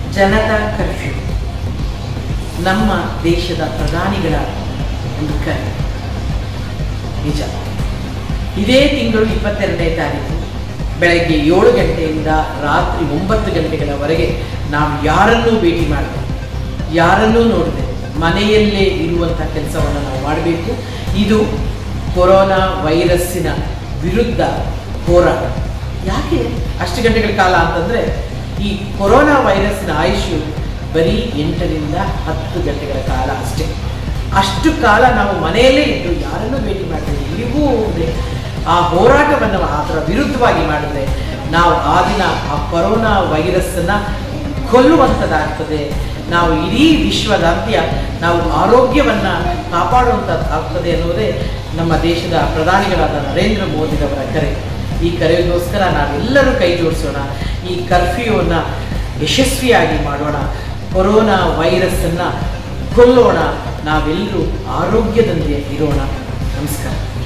Janata curfew ನಮ್ಮ ದೇಶದ ಪ್ರಧಾನಿಗಳ ಒಂದು ಕರೆ ನಿಜ ಇದೇ ತಿಂಗಳು ಇಪ್ಪತ್ತೆರಡನೇ ತಾರೀಕು ಬೆಳಗ್ಗೆ ಏಳು ಗಂಟೆಯಿಂದ ರಾತ್ರಿ ಒಂಬತ್ತು ಗಂಟೆಗಳವರೆಗೆ ನಾವು ಯಾರನ್ನೂ ಭೇಟಿ ಮಾಡದೆ ಯಾರನ್ನೂ ನೋಡದೆ ಮನೆಯಲ್ಲೇ ಇರುವಂಥ ಕೆಲಸವನ್ನು ನಾವು ಮಾಡಬೇಕು ಇದು ಕೊರೋನಾ ವೈರಸ್ಸಿನ ವಿರುದ್ಧ ಹೋರಾಟ ಯಾಕೆ ಅಷ್ಟು ಗಂಟೆಗಳ ಕಾಲ ಅಂತಂದರೆ ಈ ಕೊರೋನಾ ವೈರಸ್ಸಿನ ಆಯುಷ್ಯು ಬರೀ ಎಂಟರಿಂದ ಹತ್ತು ಗಂಟೆಗಳ ಕಾಲ ಅಷ್ಟೇ ಅಷ್ಟು ಕಾಲ ನಾವು ಮನೆಯಲ್ಲೇ ಇದ್ದು ಯಾರನ್ನೂ ಭೇಟಿ ಮಾಡ್ತೀವಿ ಇಲ್ಲಿಗೂ ಹೋದರೆ ಆ ಹೋರಾಟವನ್ನು ಅದರ ವಿರುದ್ಧವಾಗಿ ಮಾಡಿದ್ರೆ ನಾವು ಆ ದಿನ ಆ ಕೊರೋನಾ ವೈರಸ್ಸನ್ನು ಕೊಲ್ಲುವಂಥದ್ದಾಗ್ತದೆ ನಾವು ಇಡೀ ವಿಶ್ವದಾದ್ಯ ನಾವು ಆರೋಗ್ಯವನ್ನು ಕಾಪಾಡುವಂಥದ್ದು ಆಗ್ತದೆ ಅನ್ನೋದೇ ನಮ್ಮ ದೇಶದ ಪ್ರಧಾನಿಗಳಾದ ನರೇಂದ್ರ ಮೋದಿರವರ ಕರೆ ಈ ಕರೆಗೋಸ್ಕರ ನಾವೆಲ್ಲರೂ ಕೈ ಜೋಡಿಸೋಣ ಈ ಕರ್ಫ್ಯೂವನ್ನು ಯಶಸ್ವಿಯಾಗಿ ಮಾಡೋಣ ಕೊರೋನಾ ವೈರಸ್ಸನ್ನು ಕೊಲ್ಲೋಣ ನಾವೆಲ್ಲರೂ ಆರೋಗ್ಯದೊಂದಿಗೆ ಇರೋಣ ನಮಸ್ಕಾರ